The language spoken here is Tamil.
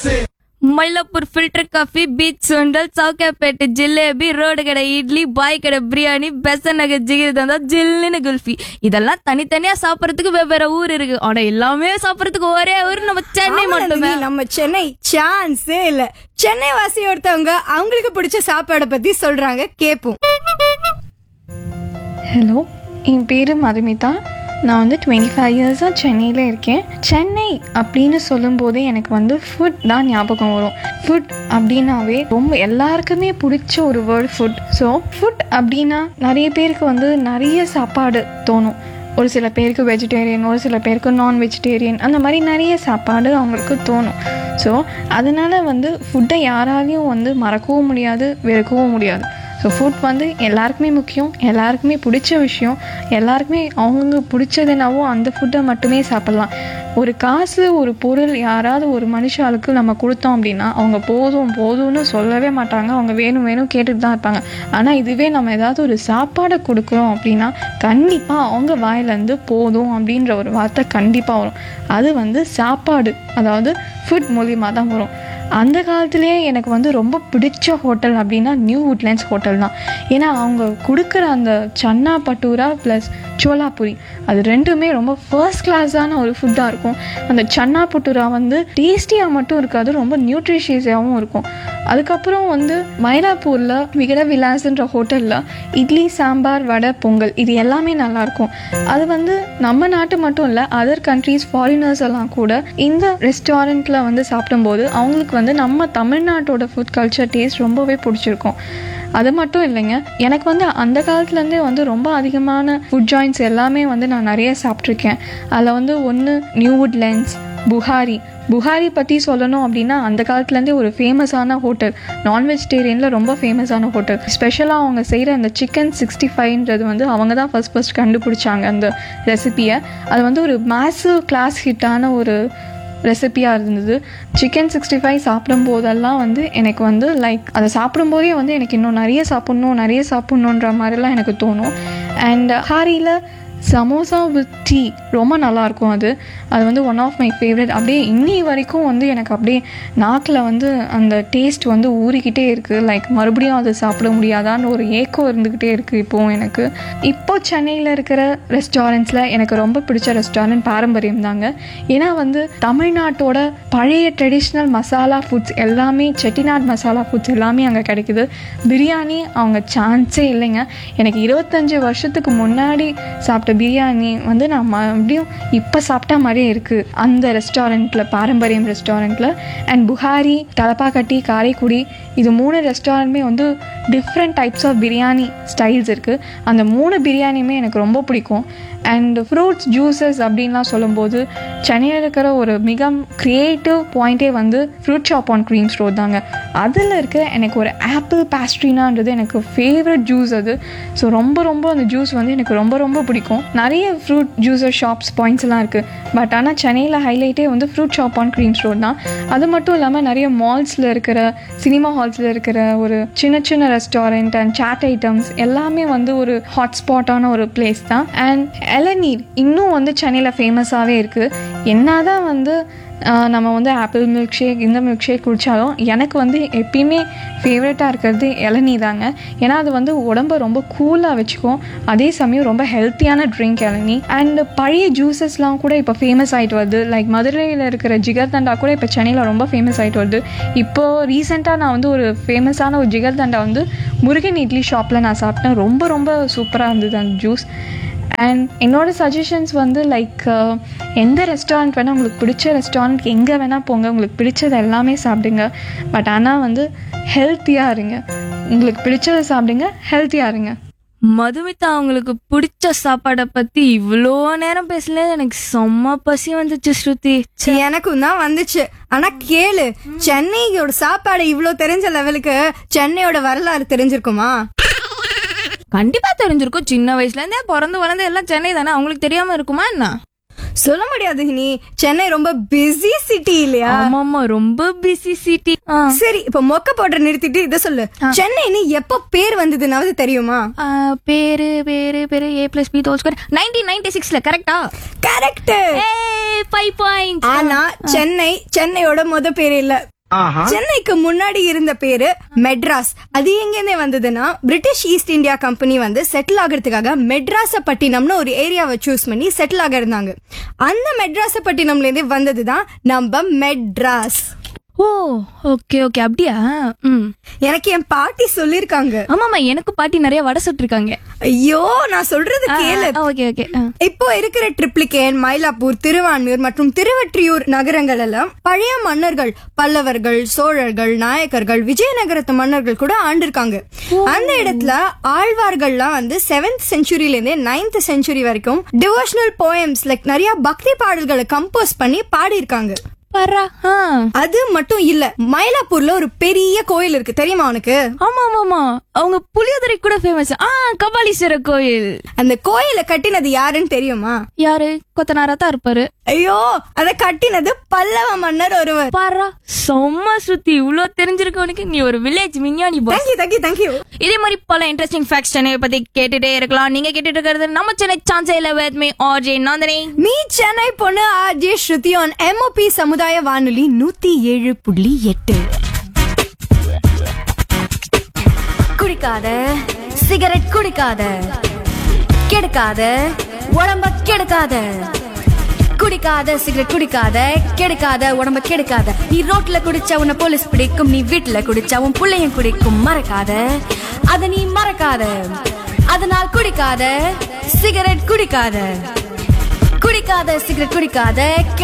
மயிலாப்பூர் ஃபில்டர் காஃபி பீச் சுண்டல் சவுக்காப்பேட்டை ஜிலேபி ரோடு கடை இட்லி பாய் கடை பிரியாணி பெசன் நகர் ஜிகிர் தந்தா ஜில்லுன்னு குல்ஃபி இதெல்லாம் தனித்தனியா சாப்பிடறதுக்கு வெவ்வேறு ஊர் இருக்கு ஆனா எல்லாமே சாப்பிடறதுக்கு ஒரே ஊர் நம்ம சென்னை ஆமா மட்டுமே நந்தினி, நம்ம சென்னை சான்ஸே இல்ல சென்னை வாசி ஒருத்தவங்க அவங்களுக்கு பிடிச்ச சாப்பாடை பத்தி சொல்றாங்க கேப்போம் ஹலோ என் பேர் மதுமிதா நான் வந்து டுவெண்ட்டி ஃபைவ் இயர்ஸாக சென்னையில் இருக்கேன் சென்னை அப்படின்னு சொல்லும்போதே எனக்கு வந்து ஃபுட் தான் ஞாபகம் வரும் ஃபுட் அப்படின்னாவே ரொம்ப எல்லாருக்குமே பிடிச்ச ஒரு வேர்ட் ஃபுட் ஸோ ஃபுட் அப்படின்னா நிறைய பேருக்கு வந்து நிறைய சாப்பாடு தோணும் ஒரு சில பேருக்கு வெஜிடேரியன் ஒரு சில பேருக்கு நான் வெஜிடேரியன் அந்த மாதிரி நிறைய சாப்பாடு அவங்களுக்கு தோணும் ஸோ அதனால வந்து ஃபுட்டை யாராலையும் வந்து மறக்கவும் முடியாது வெறுக்கவும் முடியாது ஸோ ஃபுட் வந்து எல்லாருக்குமே முக்கியம் எல்லாருக்குமே பிடிச்ச விஷயம் எல்லாருக்குமே அவங்கவுங்க பிடிச்சது என்னவோ அந்த ஃபுட்டை மட்டுமே சாப்பிட்லாம் ஒரு காசு ஒரு பொருள் யாராவது ஒரு மனுஷாளுக்கு நம்ம கொடுத்தோம் அப்படின்னா அவங்க போதும் போதும்னு சொல்லவே மாட்டாங்க அவங்க வேணும் வேணும் கேட்டுட்டு தான் இருப்பாங்க ஆனால் இதுவே நம்ம ஏதாவது ஒரு சாப்பாடை கொடுக்குறோம் அப்படின்னா கண்டிப்பாக அவங்க வாயிலேருந்து போதும் அப்படின்ற ஒரு வார்த்தை கண்டிப்பாக வரும் அது வந்து சாப்பாடு அதாவது ஃபுட் மூலியமாக தான் வரும் அந்த காலத்துலேயே எனக்கு வந்து ரொம்ப பிடிச்ச ஹோட்டல் அப்படின்னா நியூ வுட்லேண்ட்ஸ் ஹோட்டல் தான் ஏன்னா அவங்க கொடுக்குற அந்த சன்னா பட்டூரா ப்ளஸ் சோலாபுரி அது ரெண்டுமே ரொம்ப ஃபர்ஸ்ட் கிளாஸான ஒரு ஃபுட்டாக இருக்கும் அந்த சன்னா பட்டூரா வந்து டேஸ்டியாக மட்டும் இருக்காது ரொம்ப நியூட்ரிஷியஸாகவும் இருக்கும் அதுக்கப்புறம் வந்து மயிலாப்பூரில் விகட விலாஸ்ன்ற ஹோட்டலில் இட்லி சாம்பார் வடை பொங்கல் இது எல்லாமே நல்லாயிருக்கும் அது வந்து நம்ம நாட்டு மட்டும் இல்லை அதர் கண்ட்ரீஸ் ஃபாரினர்ஸ் எல்லாம் கூட இந்த ரெஸ்டாரண்ட்டில் வந்து சாப்பிடும்போது அவங்களுக்கு வந்து நம்ம தமிழ்நாட்டோட ஃபுட் கல்ச்சர் டேஸ்ட் ரொம்பவே பிடிச்சிருக்கும் அது மட்டும் இல்லைங்க எனக்கு வந்து அந்த காலத்துலேருந்தே வந்து ரொம்ப அதிகமான ஃபுட் ஜாயின்ட்ஸ் எல்லாமே வந்து நான் நிறைய சாப்பிட்ருக்கேன் அதில் வந்து ஒன்று நியூவுட் லென்ஸ் புகாரி புகாரி பற்றி சொல்லணும் அப்படின்னா அந்த காலத்துலேருந்தே ஒரு ஃபேமஸான ஹோட்டல் நான் வெஜிடேரியனில் ரொம்ப ஃபேமஸான ஹோட்டல் ஸ்பெஷலாக அவங்க செய்கிற அந்த சிக்கன் சிக்ஸ்டி ஃபைவ்ன்றது வந்து அவங்க தான் ஃபஸ்ட் ஃபஸ்ட் கண்டுபிடிச்சாங்க அந்த ரெசிபியை அது வந்து ஒரு மேசிவ் கிளாஸ் ஹிட்டான ஒரு ரெசிபியாக இருந்தது சிக்கன் சிக்ஸ்டி ஃபைவ் சாப்பிடும் போதெல்லாம் வந்து எனக்கு வந்து லைக் அதை சாப்பிடும்போதே வந்து எனக்கு இன்னும் நிறைய சாப்பிட்ணும் நிறைய சாப்பிட்ணுன்ற மாதிரிலாம் எனக்கு தோணும் அண்ட் ஹாரியில் சமோசா வித் டீ ரொம்ப நல்லாயிருக்கும் அது அது வந்து ஒன் ஆஃப் மை ஃபேவரட் அப்படியே இன்னி வரைக்கும் வந்து எனக்கு அப்படியே நாக்கில் வந்து அந்த டேஸ்ட் வந்து ஊறிக்கிட்டே இருக்குது லைக் மறுபடியும் அதை சாப்பிட முடியாதான்னு ஒரு ஏக்கம் இருந்துக்கிட்டே இருக்குது இப்போவும் எனக்கு இப்போ சென்னையில் இருக்கிற ரெஸ்டாரண்ட்ஸில் எனக்கு ரொம்ப பிடிச்ச ரெஸ்டாரண்ட் பாரம்பரியம் தாங்க ஏன்னா வந்து தமிழ்நாட்டோட பழைய ட்ரெடிஷ்னல் மசாலா ஃபுட்ஸ் எல்லாமே செட்டிநாட் மசாலா ஃபுட்ஸ் எல்லாமே அங்கே கிடைக்குது பிரியாணி அவங்க சான்ஸே இல்லைங்க எனக்கு இருபத்தஞ்சி வருஷத்துக்கு முன்னாடி சாப்பிட்ட பிரியாணி வந்து நான் மறுபடியும் இப்போ சாப்பிட்ட மாதிரியே இருக்குது அந்த ரெஸ்டாரண்ட்டில் பாரம்பரியம் ரெஸ்டாரண்ட்டில் அண்ட் புகாரி தலப்பாக்கட்டி காரைக்குடி இது மூணு ரெஸ்டாரண்ட்டுமே வந்து different types of biryani styles இருக்குது அந்த மூணு பிரியாணியுமே எனக்கு ரொம்ப பிடிக்கும் அண்ட் ஃப்ரூட்ஸ் ஜூஸஸ் அப்படின்லாம் சொல்லும்போது சென்னையில் இருக்கிற ஒரு மிக க்ரியேட்டிவ் பாயிண்ட்டே வந்து fruit shop on Greams road தாங்க அதில் இருக்க எனக்கு ஒரு ஆப்பிள் பேஸ்ட்ரினான்றது எனக்கு ஃபேவரட் ஜூஸ் அது ஸோ ரொம்ப ரொம்ப அந்த ஜூஸ் வந்து எனக்கு ரொம்ப ரொம்ப பிடிக்கும் நிறைய ஃப்ரூட் ஜூஸர் ஷாப்ஸ் பாயிண்ட்ஸ் எல்லாம் இருக்குது பட் ஆனால் சென்னையில் ஹைலைட்டே வந்து fruit shop on Greams road தான் அது மட்டும் இல்லாமல் நிறைய மால்ஸில் இருக்கிற சினிமா ஹால்ஸில் இருக்கிற ஒரு சின்ன சின்ன ரெஸ்டாரண்ட் அண்ட் சாட் ஐட்டம்ஸ் எல்லாமே வந்து ஒரு ஹாட்ஸ்பாட்டான ஒரு பிளேஸ் தான் அண்ட் இளநீர் இன்னும் வந்து சென்னையில் ஃபேமஸாகவே இருக்குது என்னதான் வந்து ஆஹ், நம்ம வந்து ஆப்பிள் மில்க் ஷேக் இந்த மில்க் ஷேக் குடித்தாலும் எனக்கு வந்து எப்பயுமே ஃபேவரட்டாக இருக்கிறது இளநீ தாங்க ஏன்னா அது வந்து உடம்ப ரொம்ப கூலாக வச்சுக்கும் அதே சமயம் ரொம்ப ஹெல்த்தியான ட்ரிங்க் இளநீ அண்ட் பழைய ஜூஸஸ்லாம் கூட இப்போ ஃபேமஸ் ஆகிட்டு வருது லைக் மதுரையில் இருக்கிற ஜிகர்தண்டா கூட இப்போ சென்னையில் ரொம்ப ஃபேமஸ் ஆகிட்டு வருது இப்போ ரீசெண்டாக நான் வந்து ஒரு ஃபேமஸான ஒரு ஜிகர்தண்டா வந்து முருகன் இட்லி ஷாப்பில் நான் சாப்பிட்டேன் ரொம்ப ரொம்ப சூப்பராக இருந்தது அந்த ஜூஸ் அண்ட் என்னோட சஜஷன்ஸ் வந்து லைக் எந்த ரெஸ்டாரண்ட் வேணால் உங்களுக்கு பிடிச்ச ரெஸ்டாரண்ட் எங்கே வேணால் போங்க உங்களுக்கு பிடிச்சது எல்லாமே சாப்பிடுங்க பட் ஆனால் வந்து ஹெல்த்தியாக இருங்க உங்களுக்கு பிடிச்சதை சாப்பிடுங்க ஹெல்த்தியாக இருங்க மதுமிதா அவங்களுக்கு பிடிச்ச சாப்பாடை பத்தி இவ்வளோ நேரம் பேசல எனக்கு செம்ம பசி வந்துச்சு ஸ்ருதி ச்சே. எனக்கும் தான் வந்துச்சு ஆனா கேளு சென்னையோட சாப்பாடு இவ்ளோ தெரிஞ்ச லெவலுக்கு சென்னையோட வரலாறு தெரிஞ்சிருக்குமா கண்டிப்பா தெரிஞ்சிருக்கும் சின்ன வயசுல இருந்தே பிறந்து வளர்ந்து எல்லாம் சென்னை தானே அவங்களுக்கு தெரியாம இருக்குமா என்ன சொல்ல முடியாது நீ சென்னை ரொம்ப பிஸி சிட்டி இல்லையா ஆமாமா ரொம்ப பிஸி சிட்டி சரி இப்ப மொக்க போடுற நிறுத்திட்டு இத சொல்லு சென்னைன்னு எப்ப பேர் வந்ததுனாவது தெரியுமா பேரு பேரு பேரு A plus B whole square nineteen ninety சிக்ஸ்ல கரெக்டா கரெக்ட் ஃபைவ் பாயிண்ட் ஆனா சென்னை சென்னையோட முத பேர் இல்ல சென்னைக்கு முன்னாடி இருந்த பேரு மெட்ராஸ் அது எங்கேருந்தே வந்ததுன்னா பிரிட்டிஷ் ஈஸ்ட் இந்தியா கம்பெனி வந்து செட்டில் ஆகிறதுக்காக மெட்ராசப்பட்டினம்னு ஒரு ஏரியாவை சூஸ் பண்ணி செட்டில் ஆக இருந்தாங்க அந்த மெட்ராசப்பட்டினம்ல இருந்தே வந்ததுதான் நம்ம மெட்ராஸ் ஓ ஓகே ஓகே அப்படியா ம் எனக்கு என் பாட்டி சொல்லிருக்காங்க ஆமாமா எனக்கு பாட்டி நிறைய வடை சுட்டிருக்காங்க ஐயோ நான் சொல்றது கேளு ஓகே ஓகே இப்போ இருக்கிற ட்ரிப்ளிகேன் மயிலாப்பூர் திருவான்மியூர் மற்றும் திருவற்றியூர் நகரங்கள் எல்லாம் பழைய மன்னர்கள் பல்லவர்கள் சோழர்கள் நாயக்கர்கள் விஜயநகரத்து மன்னர்கள் கூட ஆண்டிருக்காங்க அந்த இடத்துல ஆழ்வார்கள்லாம் வந்து செவன்த் செஞ்சுரியில இருந்தே நைன்த் செஞ்சுரி வரைக்கும் டிவோஷனல் போயம்ஸ் லைக் நிறைய பக்தி பாடல்களை கம்போஸ் பண்ணி பாடியிருக்காங்க பரா ஆ அது மட்டும் இல்ல மயிலாப்பூர்ல ஒரு பெரிய கோயில் இருக்கு தெரியுமா உனக்கு ஆமா ஆமா ஆமா அவங்க புளியோதரை கூட ஃபேமஸ் ஆ கபாலீஸ்வரர் கோயில் அந்த கோயிலை கட்டினது யாருன்னு தெரியுமா யாரு கொத்தனாரா தான் இருப்பாரு ஐயோ அத கட்டினது பல்லவ மன்னர் ஒருவர் பாரா செம்ம சுத்தி இவ்ளோ தெரிஞ்சிருக்க உனக்கு நீ ஒரு வில்லேஜ் விஞ்ஞானி பாஸ் தேங்க்யூ தேங்க்யூ தேங்க்யூ இதே மாதிரி பல இன்ட்ரெஸ்டிங் ஃபேக்ட்ஸ் சென்னை பத்தி கேட்டுட்டே இருக்கலாம் நீங்க கேட்டுட்டு இருக்கிறது நம்ம சென்னை சான்சே இல்ல with me RJ Nandhini me Chennai பொண்ணு ஆர்ஜே ஸ்ருதி ஆன் எம்ஓபி சமுதாய வானொலி நூத்தி ஏழு புள்ளி எட்டு குடிக்காத சிகரெட் குடிக்காத கெடுக்காத உடம்ப கெடுக்காத குடிக்காத சிகரெட் குடிக்காத கெடுக்காத உடம்ப கெடுக்காத நீ ரோட்ல குடிச்சா உன்னை போலீஸ் பிடிக்கும் நீ வீட்டுல குடிச்சா உன் பிள்ளையும் குடிக்கும் மறக்காத அத நீ மறக்காத அதனால் குடிக்காத சிகரெட் குடிக்காத குடிக்காத சிகரெட் குடிக்காத